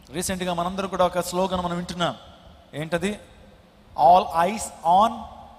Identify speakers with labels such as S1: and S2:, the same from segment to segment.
S1: రీసెంట్గా మనందరూ కూడా ఒక స్లోగన్ మనం వింటున్నాం ఏంటది ఆల్ ఐస్ ఆన్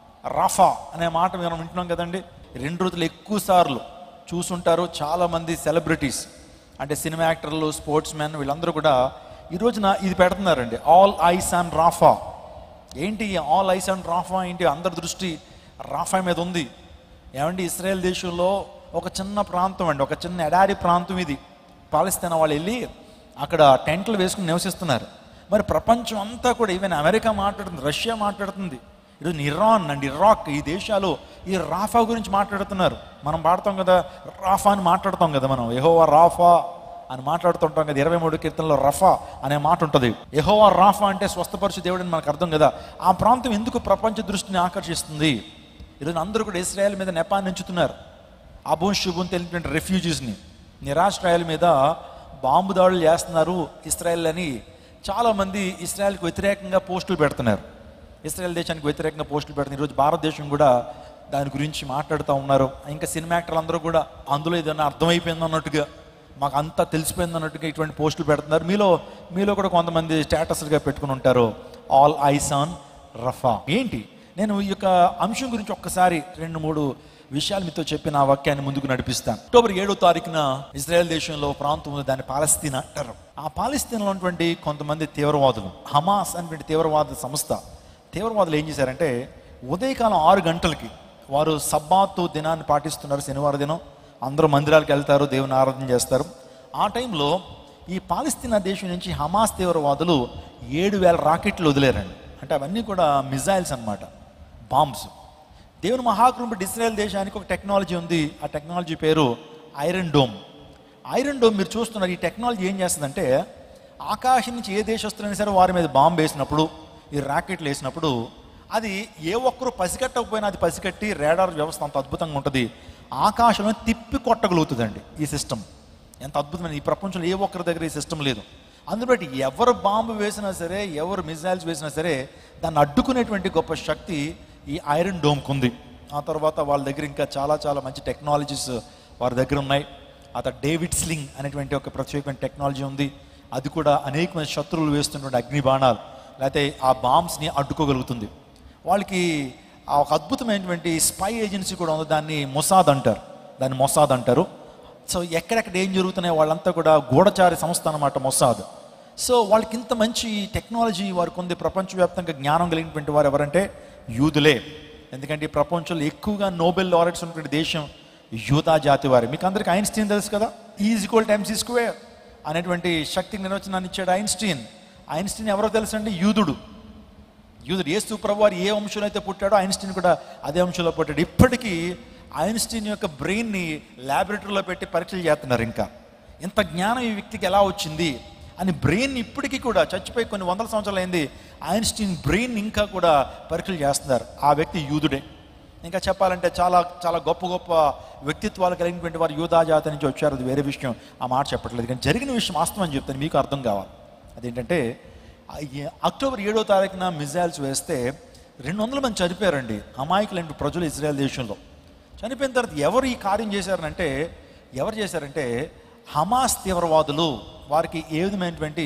S1: రఫా అనే మాట మనం వింటున్నాం కదండి రెండు రోజులు ఎక్కువ సార్లు చూసుంటారు చాలామంది సెలబ్రిటీస్ అంటే సినిమా యాక్టర్లు స్పోర్ట్స్ మ్యాన్ వీళ్ళందరూ కూడా ఈ రోజున ఇది పెడుతున్నారండి ఆల్ ఐస్ ఆన్ రాఫా ఏంటి ఆల్ ఐస్ అండ్ రాఫా ఏంటి అందరి దృష్టి రాఫా మీద ఉంది ఏమండి ఇస్రాయేల్ దేశంలో ఒక చిన్న ప్రాంతం అండి ఒక చిన్న ఎడారి ప్రాంతం ఇది పాలస్తీనా వాళ్ళు వెళ్ళి అక్కడ టెంట్లు వేసుకుని నివసిస్తున్నారు మరి ప్రపంచం అంతా కూడా ఈవెన్ అమెరికా మాట్లాడుతుంది రష్యా మాట్లాడుతుంది ఈరోజు ఇరాన్ అండ్ ఇరాక్ ఈ దేశాలు ఈ రాఫా గురించి మాట్లాడుతున్నారు మనం పాడతాం కదా రాఫా అని మాట్లాడతాం కదా మనం యెహోవా రాఫా అని మాట్లాడుతుంటాం కదా ఇరవై మూడు కీర్తనలో రఫా అనే మాట ఉంటుంది యెహోవా రాఫా అంటే స్వస్థపరిచే దేవుడు అని మనకు అర్థం కదా ఆ ప్రాంతం ఎందుకు ప్రపంచ దృష్టిని ఆకర్షిస్తుంది ఈరోజు అందరూ కూడా ఇస్రాయేల్ మీద నెపాన్ని ఎంచుతున్నారు అభూం శుభం తెలిపినటువంటి రెఫ్యూజీస్ని నిరాశ్రయాల మీద బాంబు దాడులు చేస్తున్నారు ఇస్రాయేల్ అని చాలామంది ఇస్రాయేల్కి వ్యతిరేకంగా పోస్టులు పెడుతున్నారు ఇస్రాయేల్ దేశానికి వ్యతిరేకంగా పోస్టులు పెడుతున్నారు ఈరోజు భారతదేశం కూడా దాని గురించి మాట్లాడుతూ ఉన్నారు ఇంకా సినిమా యాక్టర్లు అందరూ కూడా అందులో ఏదైనా అర్థమైపోయింది అన్నట్టుగా మాకు అంతా తెలిసిపోయింది అన్నట్టుగా ఇటువంటి పోస్టులు పెడుతున్నారు మీలో మీలో కూడా కొంతమంది స్టేటస్లుగా పెట్టుకుని ఉంటారు ఆల్ ఐస్ ఆన్ రఫా ఏంటి నేను ఈ యొక్క అంశం గురించి ఒక్కసారి రెండు మూడు విషయాలు మీతో చెప్పి నా వాక్యాన్ని ముందుకు నడిపిస్తాను అక్టోబర్ ఏడో తారీఖున ఇజ్రాయెల్ దేశంలో ప్రాంతం ఉంది దాన్ని పాలస్తీనా అంటారు ఆ పాలస్తీనాలో ఉన్నటువంటి కొంతమంది తీవ్రవాదులు హమాస్ అనేటువంటి తీవ్రవాద సంస్థ తీవ్రవాదులు ఏం చేశారంటే ఉదయకాలం ఆరు గంటలకి వారు సబ్బాతు దినాన్ని పాటిస్తున్నారు శనివారం దినం అందరూ మందిరాలకు వెళ్తారు దేవుని ఆరాధన చేస్తారు ఆ టైంలో ఈ పాలస్తీనా దేశం నుంచి హమాస్ తీవ్రవాదులు ఏడు వేల రాకెట్లు వదిలేరండి అంటే అవన్నీ కూడా మిజైల్స్ అన్నమాట బాంబ్స్ దేవుని మహాకృంభుడు ఇస్రాయల్ దేశానికి ఒక టెక్నాలజీ ఉంది ఆ టెక్నాలజీ పేరు ఐరన్ డోమ్ ఐరన్ డోమ్ మీరు చూస్తున్నారు ఈ టెక్నాలజీ ఏం చేస్తుందంటే ఆకాశం నుంచి ఏ దేశస్తులైనా సరే వారి మీద బాంబు వేసినప్పుడు ఈ రాకెట్లు వేసినప్పుడు అది ఏ ఒక్కరు పసిగట్టకపోయినా అది పసిగట్టి రేడార్ వ్యవస్థ అంత అద్భుతంగా ఉంటుంది ఆకాశంలో తిప్పి కొట్టగలుగుతుందండి ఈ సిస్టమ్ ఎంత అద్భుతమైన ఈ ప్రపంచంలో ఏ ఒక్కరి దగ్గర ఈ సిస్టమ్ లేదు అందులో బట్టి ఎవరు బాంబు వేసినా సరే ఎవరు మిజైల్స్ వేసినా సరే దాన్ని అడ్డుకునేటువంటి గొప్ప శక్తి ఈ ఐరన్ డోమ్కి ఉంది ఆ తర్వాత వాళ్ళ దగ్గర ఇంకా చాలా చాలా మంచి టెక్నాలజీస్ వారి దగ్గర ఉన్నాయి ఆ తర్వాత డేవిడ్ స్లింగ్ అనేటువంటి ఒక ప్రత్యేకమైన టెక్నాలజీ ఉంది అది కూడా అనేకమైన శత్రువులు వేస్తున్నటువంటి అగ్ని బాణాలు లేకపోతే ఆ బాంబ్స్ని అడ్డుకోగలుగుతుంది వాళ్ళకి ఆ ఒక అద్భుతమైనటువంటి స్పై ఏజెన్సీ కూడా ఉంది దాన్ని మొసాద్ అంటారు దాన్ని మొసాద్ అంటారు సో ఎక్కడెక్కడ ఏం జరుగుతున్నాయో వాళ్ళంతా కూడా గూఢచారి సంస్థ అన్నమాట మొసాద్ సో వాళ్ళకి ఇంత మంచి టెక్నాలజీ వారికి ఉంది ప్రపంచవ్యాప్తంగా జ్ఞానం కలిగినటువంటి వారు ఎవరంటే యూదులే ఎందుకంటే ఈ ప్రపంచంలో ఎక్కువగా నోబెల్ లారెట్స్ ఉన్నటువంటి దేశం యూదా జాతి వారి మీకు అందరికీ ఐన్స్టీన్ తెలుసు కదా ఈజ్ ఈక్వల్ టైమ్స్ ఈ స్క్వేర్ అనేటువంటి శక్తికి నిర్వచనాన్ని ఇచ్చాడు ఐన్స్టీన్ ఐన్స్టీన్ ఎవరో తెలుసండి యూదుడు యూదుడు యేసు ప్రభు వారు ఏ వంశంలో అయితే పుట్టాడో ఐన్స్టీన్ కూడా అదే వంశంలో పుట్టాడు ఇప్పటికీ ఐన్స్టీన్ యొక్క బ్రెయిన్ని ల్యాబొరేటరీలో పెట్టి పరీక్షలు చేస్తున్నారు ఇంకా ఇంత జ్ఞానం ఈ వ్యక్తికి ఎలా వచ్చింది అని బ్రెయిన్ ఇప్పటికీ కూడా చచ్చిపోయి కొన్ని వందల సంవత్సరాలు అయింది ఐన్స్టీన్ బ్రెయిన్ ఇంకా కూడా పరీక్షలు చేస్తున్నారు ఆ వ్యక్తి యూదుడే ఇంకా చెప్పాలంటే చాలా చాలా గొప్ప గొప్ప వ్యక్తిత్వాలు కలిగినటువంటి వారు యూదా జాతి నుంచి వచ్చారు అది వేరే విషయం ఆ మాట చెప్పట్లేదు కానీ జరిగిన విషయం వాస్తవం అని చెప్తాను మీకు అర్థం కావాలి అదేంటంటే ఆ ఈ అక్టోబర్ ఏడో తారీఖున మిజైల్స్ వేస్తే రెండు వందల మంది చనిపోయారండి అమాయకులైన ప్రజలు ఇజ్రాయెల్ దేశంలో చనిపోయిన తర్వాత ఎవరు ఈ కార్యం చేశారంటే ఎవరు చేశారంటే హమాస్ తీవ్రవాదులు వారికి ఏ విధమైనటువంటి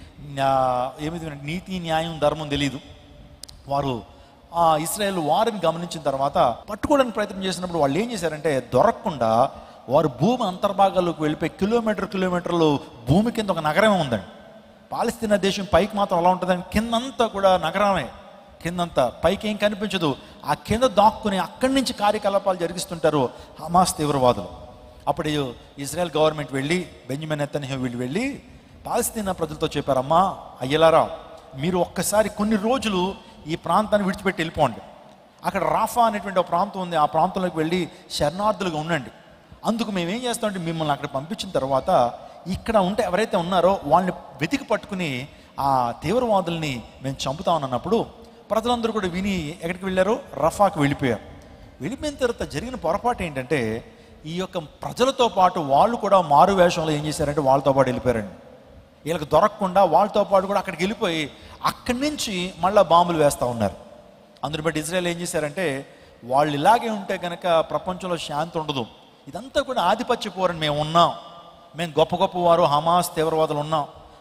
S1: న్యా- ఏ విధమైన నీతి న్యాయం ధర్మం తెలియదు వారు ఆ ఇస్రాయేల్ వారిని గమనించిన తర్వాత పట్టుకోవడానికి ప్రయత్నం చేసినప్పుడు వాళ్ళు ఏం చేశారంటే దొరకకుండా వారు భూమి అంతర్భాగాల్లోకి వెళ్ళిపోయి కిలోమీటర్ కిలోమీటర్లు భూమి కింద ఒక నగరమే ఉందండి పాలస్తీనా దేశం పైకి మాత్రం అలా ఉంటుందండి కిందంతా కూడా నగరమే కిందంతా పైకి ఏం కనిపించదు ఆ కింద దాక్కుని అక్కడి నుంచి కార్యకలాపాలు జరిగిస్తుంటారు హమాస్ తీవ్రవాదులు అప్పుడు ఇజ్రాయెల్ గవర్నమెంట్ వెళ్ళి బెంజమిన్ నెతన్యాహు వీళ్ళు వెళ్ళి పాలస్తీనా ప్రజలతో చెప్పారమ్మా అయ్యలారా మీరు ఒక్కసారి కొన్ని రోజులు ఈ ప్రాంతాన్ని విడిచిపెట్టి వెళ్ళిపోండి అక్కడ రాఫా అనేటువంటి ఒక ప్రాంతం ఉంది ఆ ప్రాంతంలోకి వెళ్ళి శరణార్థులుగా ఉండండి అందుకు మేము ఏం చేస్తామంటే మిమ్మల్ని అక్కడ పంపించిన తర్వాత ఇక్కడ ఉంటే ఎవరైతే ఉన్నారో వాళ్ళని వెతికి పట్టుకుని ఆ తీవ్రవాదుల్ని మేము చంపుతామని అన్నప్పుడు ప్రజలందరూ కూడా విని ఎక్కడికి వెళ్ళారు రఫాకి వెళ్ళిపోయారు వెళ్ళిపోయిన తర్వాత జరిగిన పొరపాటు ఏంటంటే ఈ యొక్క ప్రజలతో పాటు వాళ్ళు కూడా మారు వేషంలో ఏం చేశారంటే వాళ్ళతో పాటు వెళ్ళిపోయారండి వీళ్ళకి దొరకకుండా వాళ్ళతో పాటు కూడా అక్కడికి వెళ్ళిపోయి అక్కడి నుంచి మళ్ళీ బాంబులు వేస్తూ ఉన్నారు అందుని బట్టి ఇజ్రాయెల్ ఏం చేశారంటే వాళ్ళు ఇలాగే ఉంటే కనుక ప్రపంచంలో శాంతి ఉండదు ఇదంతా కూడా ఆధిపత్య పోరని మేము ఉన్నాం మేము గొప్ప గొప్ప వారు హమాస్ తీవ్రవాదులు ఉన్నాం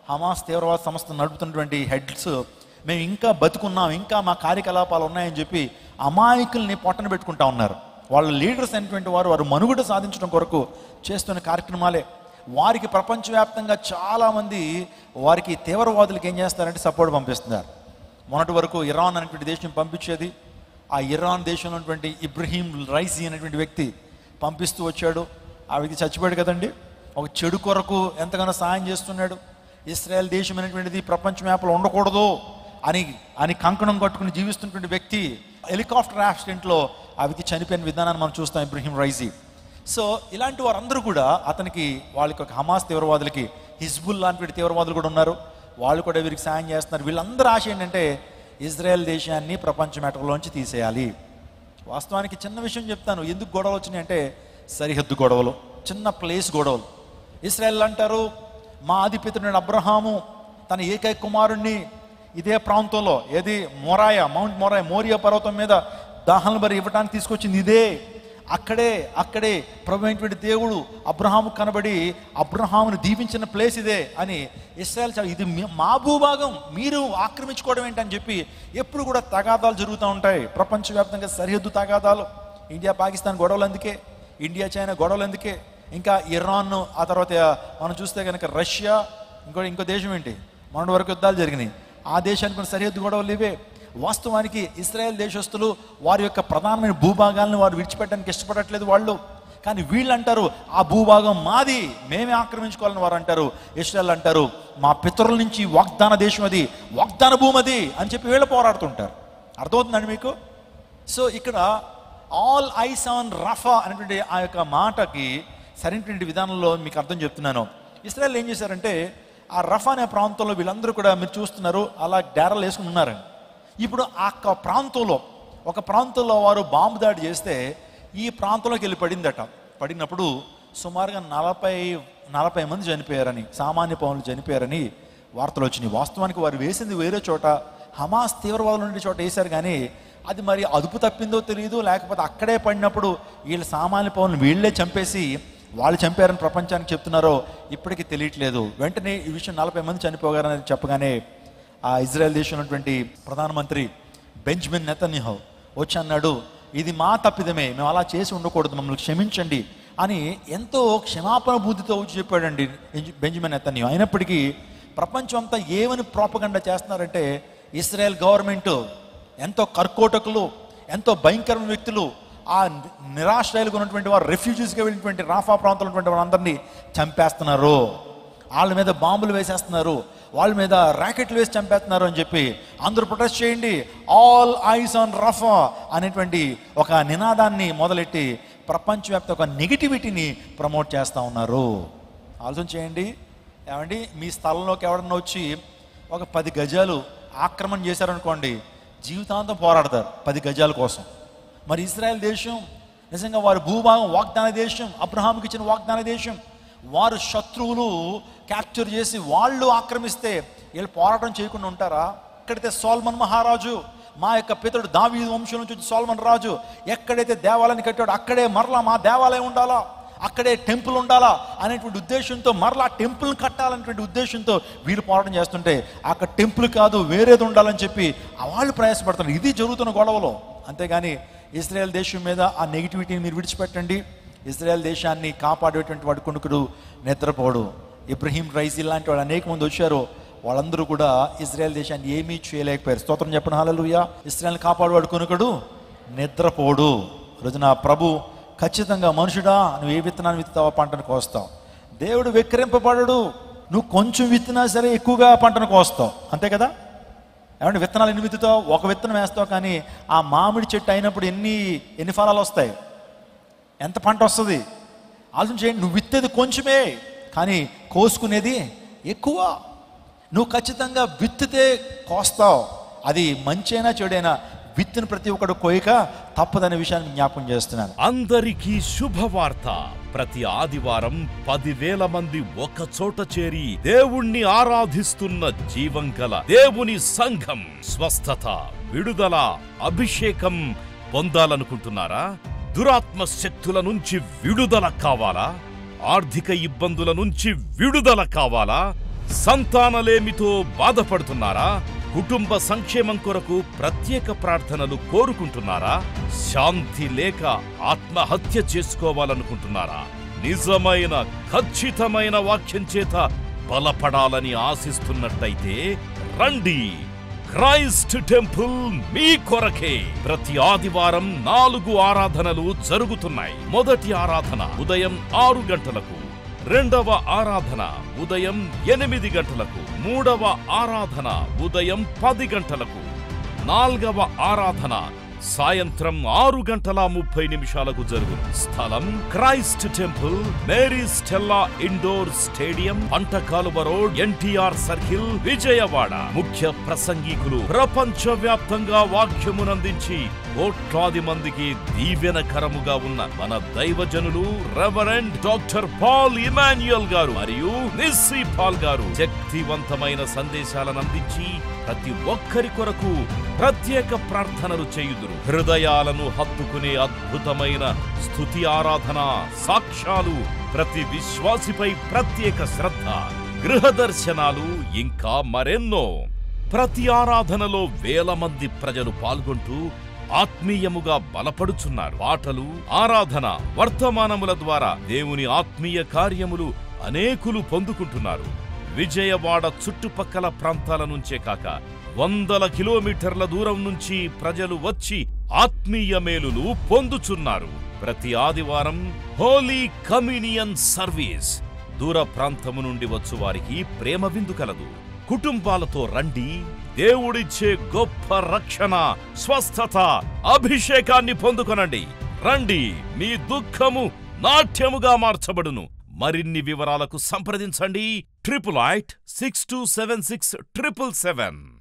S1: హమాస్ తీవ్రవాద సంస్థ నడుపుతున్నటువంటి హెడ్స్ మేము ఇంకా బతుకున్నాం ఇంకా మా కార్యకలాపాలు ఉన్నాయని చెప్పి అమాయకుల్ని పొట్టన పెట్టుకుంటా ఉన్నారు వాళ్ళ లీడర్స్ అయినటువంటి వారు వారు మనుగడ సాధించడం కొరకు చేస్తున్న కార్యక్రమాలే వారికి ప్రపంచవ్యాప్తంగా చాలామంది వారికి తీవ్రవాదులకు ఏం చేస్తారంటే సపోర్ట్ పంపిస్తున్నారు మొన్నటి వరకు ఇరాన్ అనేటువంటి దేశం పంపించేది ఆ ఇరాన్ దేశంలో ఉన్నటువంటి ఇబ్రహీం రైసీ అనేటువంటి వ్యక్తి పంపిస్తూ వచ్చాడు ఆ వ్యక్తి చచ్చిపోయాడు కదండి ఒక చెడు కొరకు ఎంతగానో సాయం చేస్తున్నాడు ఇస్రాయల్ దేశం అనేటువంటిది ప్రపంచ మ్యాప్లో ఉండకూడదు అని అని కంకణం కట్టుకుని జీవిస్తున్నటువంటి వ్యక్తి హెలికాప్టర్ యాక్సిడెంట్లో ఆ వ్యక్తి చనిపోయిన విధానాన్ని మనం చూస్తాం ఇబ్రహీం రైజీ సో ఇలాంటి వారందరూ కూడా అతనికి వాళ్ళకి ఒక హమాస్ తీవ్రవాదులకి హిజ్బుల్ లాంటి తీవ్రవాదులు కూడా ఉన్నారు వాళ్ళు కూడా వీరికి సాయం చేస్తున్నారు వీళ్ళందరూ ఆశ ఏంటంటే ఇజ్రాయెల్ దేశాన్ని ప్రపంచ మెటలోంచి తీసేయాలి వాస్తవానికి చిన్న విషయం చెప్తాను ఎందుకు గొడవలు వచ్చినాయి అంటే సరిహద్దు గొడవలు చిన్న ప్లేస్ గొడవలు ఇస్రాయల్ అంటారు మా ఆదిపితుడైన అబ్రహాము తన ఏకైక కుమారుణ్ణి ఇదే ప్రాంతంలో ఏది మొరాయ మౌంట్ మొరాయ మోరియా పర్వతం మీద దాహన బరి ఇవ్వడానికి తీసుకొచ్చింది ఇదే అక్కడే అక్కడే ప్రభు అయినటువంటి దేవుడు అబ్రహాము కనబడి అబ్రహామును దీవించిన ప్లేస్ ఇదే అని ఇస్రాయల్ చా- ఇది మీ- మా భూభాగం మీరు ఆక్రమించుకోవడం ఏంటని చెప్పి ఎప్పుడు కూడా తగాదాలు జరుగుతూ ఉంటాయి ప్రపంచవ్యాప్తంగా సరిహద్దు తగాదాలు ఇండియా పాకిస్తాన్ గొడవలు అందుకే ఇండియా చైనా గొడవలు అందుకే ఇంకా ఇరాన్ ఆ తర్వాత మనం చూస్తే కనుక రష్యా ఇంకో ఇంకో దేశం ఏంటి మొన్నటి వరకు యుద్ధాలు జరిగినాయి ఆ దేశానికి కొన్ని సరిహద్దు గొడవలు ఇవే వాస్తవానికి ఇస్రాయెల్ దేశస్తులు వారి యొక్క ప్రధానమైన భూభాగాలను వారు విడిచిపెట్టడానికి ఇష్టపడట్లేదు వాళ్ళు కానీ వీళ్ళు అంటారు ఆ భూభాగం మాది మేమే ఆక్రమించుకోవాలని వారు అంటారు ఇస్రాయల్ అంటారు మా పితరుల నుంచి వాగ్దాన దేశం అది వాగ్దాన భూమి అది అని చెప్పి వీళ్ళు పోరాడుతుంటారు అర్థమవుతుందండి మీకు సో ఇక్కడ ఆల్ ఐస్ ఆన్ రఫా అనేటువంటి ఆ యొక్క మాటకి సరైనటువంటి విధానంలో మీకు అర్థం చెప్తున్నాను ఇస్రాయల్ ఏం చేశారంటే ఆ రఫా అనే ప్రాంతంలో వీళ్ళందరూ కూడా మీరు చూస్తున్నారు అలా డేరాలు వేసుకుని ఉన్నారండి ఇప్పుడు ఆ యొక్క ప్రాంతంలో ఒక ప్రాంతంలో వారు బాంబు దాడి చేస్తే ఈ ప్రాంతంలోకి వెళ్ళి పడిందట పడినప్పుడు సుమారుగా నలభై నలభై మంది చనిపోయారని సామాన్య పౌరులు చనిపోయారని వార్తలు వచ్చినాయి వాస్తవానికి వారు వేసింది వేరే చోట హమాస్ తీవ్రవాదులు ఉండే చోట వేశారు కానీ అది మరి అదుపు తప్పిందో తెలియదు లేకపోతే అక్కడే పడినప్పుడు వీళ్ళ సామాన్య పౌరులు వీళ్ళే చంపేసి వాళ్ళు చంపారని ప్రపంచానికి చెప్తున్నారో ఇప్పటికీ తెలియట్లేదు వెంటనే ఈ విషయం నలభై మంది చనిపోగారని చెప్పగానే ఆ ఇజ్రాయెల్ దేశంలో ఉన్నటువంటి ప్రధానమంత్రి బెంజమిన్ నెతన్యాహు వచ్చి అన్నాడు ఇది మా తప్పిదమే మేము అలా చేసి ఉండకూడదు మమ్మల్ని క్షమించండి అని ఎంతో క్షమాపణ బుద్ధితో వచ్చి చెప్పాడండి బెంజమిన్ నెతన్యాహు అయినప్పటికీ ప్రపంచం అంతా ఏమని ప్రాపగండ చేస్తున్నారంటే ఇస్రాయెల్ గవర్నమెంట్ ఎంతో కర్కోటకులు ఎంతో భయంకరమైన వ్యక్తులు ఆ నిరాశ్రయాలకు ఉన్నటువంటి వారు రెఫ్యూజీస్గా వెళ్ళినటువంటి రాఫా ప్రాంతంలో ఉన్నటువంటి వాళ్ళందరినీ చంపేస్తున్నారు వాళ్ళ మీద బాంబులు వేసేస్తున్నారు వాళ్ళ మీద ర్యాకెట్లు వేసి చంపేస్తున్నారు అని చెప్పి అందరూ ప్రొటెస్ట్ చేయండి ఆల్ ఐస్ ఆన్ రఫా అనేటువంటి ఒక నినాదాన్ని మొదలెట్టి ప్రపంచవ్యాప్త ఒక నెగిటివిటీని ప్రమోట్ చేస్తూ ఉన్నారు ఆలోచన చేయండి ఏమండి మీ స్థలంలోకి ఎవడన్నా వచ్చి ఒక పది గజాలు ఆక్రమణ చేశారనుకోండి జీవితాంతం పోరాడతారు పది గజాల కోసం మరి ఇజ్రాయెల్ దేశం నిజంగా వారి భూభాగం వాగ్దాన దేశం అబ్రహాంకి ఇచ్చిన వాగ్దాన దేశం వారు శత్రువులు క్యాప్చర్ చేసి వాళ్ళు ఆక్రమిస్తే వీళ్ళు పోరాటం చేయకుండా ఉంటారా ఎక్కడైతే సోల్మన్ మహారాజు మా యొక్క పితడు దావీ వంశం నుంచి వచ్చిన సోల్మన్ రాజు ఎక్కడైతే దేవాలయాన్ని కట్టాడో అక్కడే మరలా మా దేవాలయం ఉండాలా అక్కడే టెంపుల్ ఉండాలా అనేటువంటి ఉద్దేశంతో మరలా టెంపుల్ కట్టాలనేటువంటి ఉద్దేశంతో వీళ్ళు పోరాటం చేస్తుంటే అక్కడ టెంపుల్ కాదు వేరేది ఉండాలని చెప్పి ఆ వాళ్ళు ప్రయాసపడుతున్నారు ఇది జరుగుతున్న గొడవలో అంతేగాని ఇజ్రాయెల్ దేశం మీద ఆ నెగిటివిటీని మీరు విడిచిపెట్టండి ఇజ్రాయెల్ దేశాన్ని కాపాడేటువంటి వాడు కొనుకుడు నిద్రపోడు ఇబ్రహీం రైజీ లాంటి వాళ్ళు అనేక మంది వచ్చారు వాళ్ళందరూ కూడా ఇజ్రాయెల్ దేశాన్ని ఏమీ చేయలేకపోయారు స్తోత్రం చెప్పిన హాలలుయ ఇజ్రాయెల్ కాపాడువాడు కొనుకడు నిద్రపోడు రోజు నా ప్రభు ఖచ్చితంగా మనుషుడా నువ్వు ఏ విత్తనాన్ని విత్తుతావో పంటను కోస్తావు దేవుడు వెక్కిరింపబడడు నువ్వు కొంచెం విత్తినా సరే ఎక్కువగా పంటను కోస్తావు అంతే కదా ఏమంటే విత్తనాలు ఎన్ని విత్తుతావు ఒక విత్తనం వేస్తావు కానీ ఆ మామిడి చెట్టు అయినప్పుడు ఎన్ని ఎన్ని ఫలాలు వస్తాయి ఎంత పంట వస్తుంది ఆలోచన చేయండి నువ్వు విత్తేది కొంచెమే కానీ కోసుకునేది ఎక్కువ నువ్వు ఖచ్చితంగా విత్తితే కోస్తావు అది మంచైనా చెడైనా విత్తిన ప్రతి ఒక్కడు కోయక తప్పదనే విషయాన్ని జ్ఞాపకం చేస్తున్నాను
S2: అందరికీ శుభవార్త ప్రతి ఆదివారం పదివేల మంది ఒక చోట చేరి దేవుణ్ణి ఆరాధిస్తున్న జీవం గల దేవుని సంఘం స్వస్థత విడుదల అభిషేకం పొందాలనుకుంటున్నారా దురాత్మ శక్తుల నుంచి విడుదల కావాలా ఆర్థిక ఇబ్బందుల నుంచి విడుదల కావాలా సంతానలేమితో బాధపడుతున్నారా కుటుంబ సంక్షేమం కొరకు ప్రత్యేక ప్రార్థనలు కోరుకుంటున్నారా శాంతి లేక ఆత్మహత్య చేసుకోవాలనుకుంటున్నారా నిజమైన ఖచ్చితమైన వాక్యం చేత బలపడాలని ఆశిస్తున్నట్టయితే రండి క్రైస్ట్ టెంపుల్ మీ కొరకే ప్రతి ఆదివారం నాలుగు ఆరాధనలు జరుగుతున్నాయి మొదటి ఆరాధన ఉదయం ఆరు గంటలకు రెండవ ఆరాధన ఉదయం ఎనిమిది గంటలకు మూడవ ఆరాధన ఉదయం పది గంటలకు నాల్గవ ఆరాధన సాయంత్రం ఆరు గంటల ముప్పై నిమిషాలకు జరుగును స్థలం Christ temple Mary Stella indoor stadium Pantakaluva road NTR circle Vijayawada ముఖ్య ప్రసంగికులు ప్రపంచ వ్యాప్తంగా వాక్యమునందించి కోట్లాది మందికి దీవెనకరముగా ఉన్న మన దైవజనులు రెవరెండ్ డాక్టర్ పాల్ ఇమాన్యుయల్ గారు మరియు నిస్సీ పాల్ గారు శక్తివంతమైన సందేశాలను అందించి ప్రతి ఒక్కరి కొరకు ప్రత్యేక ప్రార్థనలు చేయుదురు హృదయాలను హత్తుకునే అద్భుతమైన స్తుతి ఆరాధన సాక్ష్యాలు ప్రతి విశ్వాసిపై ప్రత్యేక శ్రద్ధ గృహ దర్శనాలు ఇంకా మరెన్నో ప్రతి ఆరాధనలో వేల మంది ప్రజలు పాల్గొంటూ ఆత్మీయముగా బలపడుచున్నారు పాటలు ఆరాధన వర్తమానముల ద్వారా దేవుని ఆత్మీయ కార్యములు అనేకులు పొందుకుంటున్నారు విజయవాడ చుట్టుపక్కల ప్రాంతాల నుంచే కాక వందల కిలోమీటర్ల దూరం నుంచి ప్రజలు వచ్చి ఆత్మీయ మేలులు పొందుచున్నారు ప్రతి ఆదివారం హోలీ కమ్యూనియన్ సర్వీస్ దూర ప్రాంతము నుండి వచ్చు వారికి ప్రేమ విందు కలదు కుటుంబాలతో రండి దేవుడిచ్చే గొప్ప రక్షణ స్వస్థత అభిషేకాన్ని పొందుకొనండి రండి మీ దుఃఖము నాట్యముగా మార్చబడును మరిన్ని వివరాలకు సంప్రదించండి triple eight six two seven six triple seven